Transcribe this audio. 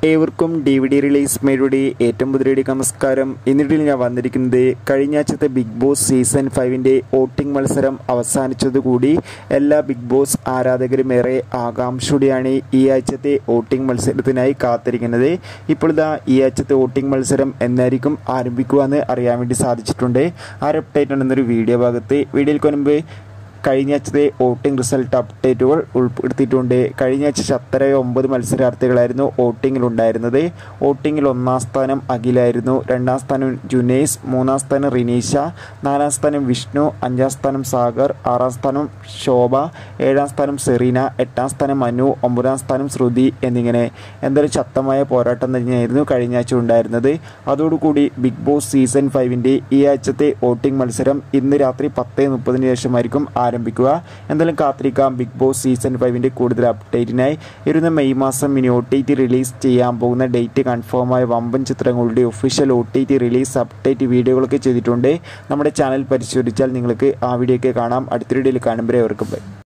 ഏവർക്കും D V D release മേരുടെ ഏറ്റവും പുതിയ നമസ്കാരം എന്നിട്ടിൽ ഞാൻ വന്നിരിക്കുന്നത് കഴിഞ്ഞ ആഴ്ചത്തെ ബിഗ് ബോസ് സീസൺ ഫൈവിൻ്റെ വോട്ടിംഗ് മത്സരം അവസാനിച്ചതുകൂടി എല്ലാ ബിഗ് ബോസ് ആരാധകരും ഏറെ ആകാംക്ഷയോടെയാണ് ഈ ആഴ്ചത്തെ വോട്ടിംഗ് മത്സരത്തിനായി കാത്തിരിക്കുന്നത് ഇപ്പോൾ ഇതാ ഈ ആഴ്ചത്തെ വോട്ടിംഗ് മത്സരം എന്നായിരിക്കും ആരംഭിക്കുക എന്ന് അറിയാൻ വേണ്ടി സാധിച്ചിട്ടുണ്ട് ആ ഒരു അപ്ഡേറ്റ് ഉണ്ടെന്നൊരു വീഡിയോ ഭാഗത്ത് വീഡിയോയിൽ മുൻപ് കഴിഞ്ഞ ആഴ്ചത്തെ വോട്ടിംഗ് റിസൾട്ട് അപ്ഡേറ്റുകൾ ഉൾപ്പെടുത്തിയിട്ടുണ്ട് കഴിഞ്ഞ ആഴ്ച ശക്തരായ ഒമ്പത് മത്സരാർത്ഥികളായിരുന്നു വോട്ടിങ്ങിലുണ്ടായിരുന്നത് വോട്ടിങ്ങിൽ ഒന്നാം സ്ഥാനം അഖിലായിരുന്നു രണ്ടാം സ്ഥാനം ജുനൈസ് മൂന്നാം സ്ഥാനം റിനീഷ നാലാം സ്ഥാനം വിഷ്ണു അഞ്ചാം സ്ഥാനം സാഗർ ആറാം സ്ഥാനം ശോഭ ഏഴാം സ്ഥാനം സെറീന എട്ടാം സ്ഥാനം മനു ഒമ്പതാം സ്ഥാനം ശ്രുതി എന്നിങ്ങനെ എന്തായാലും ശക്തമായ പോരാട്ടം തന്നെയായിരുന്നു കഴിഞ്ഞ ആഴ്ച ഉണ്ടായിരുന്നത് അതോടുകൂടി ബിഗ് ബോസ് സീസൺ ഫൈവിൻ്റെ ഈ ആഴ്ചത്തെ വോട്ടിംഗ് മത്സരം ഇന്ന് രാത്രി പത്ത് മുപ്പതിന് ശേഷമായിരിക്കും ആരംഭിക്കുക എന്തായാലും കാത്തിരിക്കാം ബിഗ് ബോസ് സീസൺ ഫൈവിൻ്റെ കൂടുതൽ അപ്ഡേറ്റിനായി ഇരുന്ന മെയ് മാസം ഇനി ഒ ടി ടി റിലീസ് ചെയ്യാൻ പോകുന്ന ഡേറ്റ് കൺഫേമായ വമ്പൻ ചിത്രങ്ങളുടെ official O T T release update വീഡിയോകളൊക്കെ ചെയ്തിട്ടുണ്ട് നമ്മുടെ ചാനൽ പരിശോധിച്ചാൽ നിങ്ങൾക്ക് ആ വീഡിയോ ഒക്കെ കാണാം അടുത്തൊരു വീഡിയോയിൽ കാണുമ്പോഴേ അവർക്ക് ബൈ